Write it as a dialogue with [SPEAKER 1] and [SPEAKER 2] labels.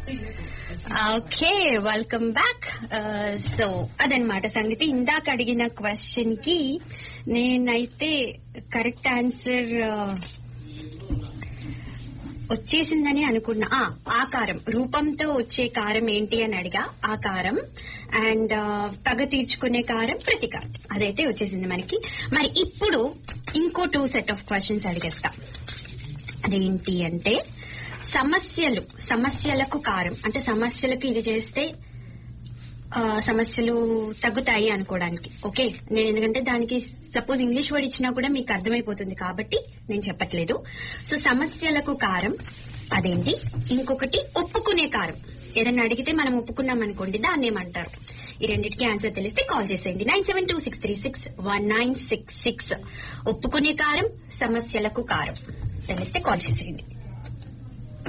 [SPEAKER 1] okay welcome back so అదనమాట సంగతి ఇందాక అడిగిన క్వశ్చన్ కి నేనైతే కరెక్ట్ ఆన్సర్ వచ్చేసిందని అనుకున్నా ఆ, ఆకారం రూపంతో వచ్చే కారం ఏంటి అని అడిగా ఆకారం అండ్ పగ తీర్చుకునే కారం ప్రతికారం అదైతే వచ్చేసింది మనకి మరి ఇప్పుడు ఇంకో టూ సెట్ ఆఫ్ క్వశ్చన్స్ అడిగేస్తా అదేంటి అంటే సమస్యలు సమస్యలకు కారం అంటే సమస్యలకు ఇది చేస్తే ఆ, సమస్యలు తగ్గుతాయి అనుకోవడానికి ఓకే నేను ఎందుకంటే దానికి సపోజ్ ఇంగ్లీష్ వర్డ్ ఇచ్చినా కూడా మీకు అర్థమైపోతుంది కాబట్టి నేను చెప్పట్లేదు సో సమస్యలకు కారం అదేంటి ఇంకొకటి ఒప్పుకునే కారం ఏదైనా అడిగితే మనం ఒప్పుకున్నాం అనుకోండి దాన్ని ఏమంటారు ఈ రెండింటికి ఆన్సర్ తెలిస్తే కాల్ చేసేయండి nine seven two six three six one nine six six ఒప్పుకునే కారం సమస్యలకు కారం తెలిస్తే కాల్ చేసేయండి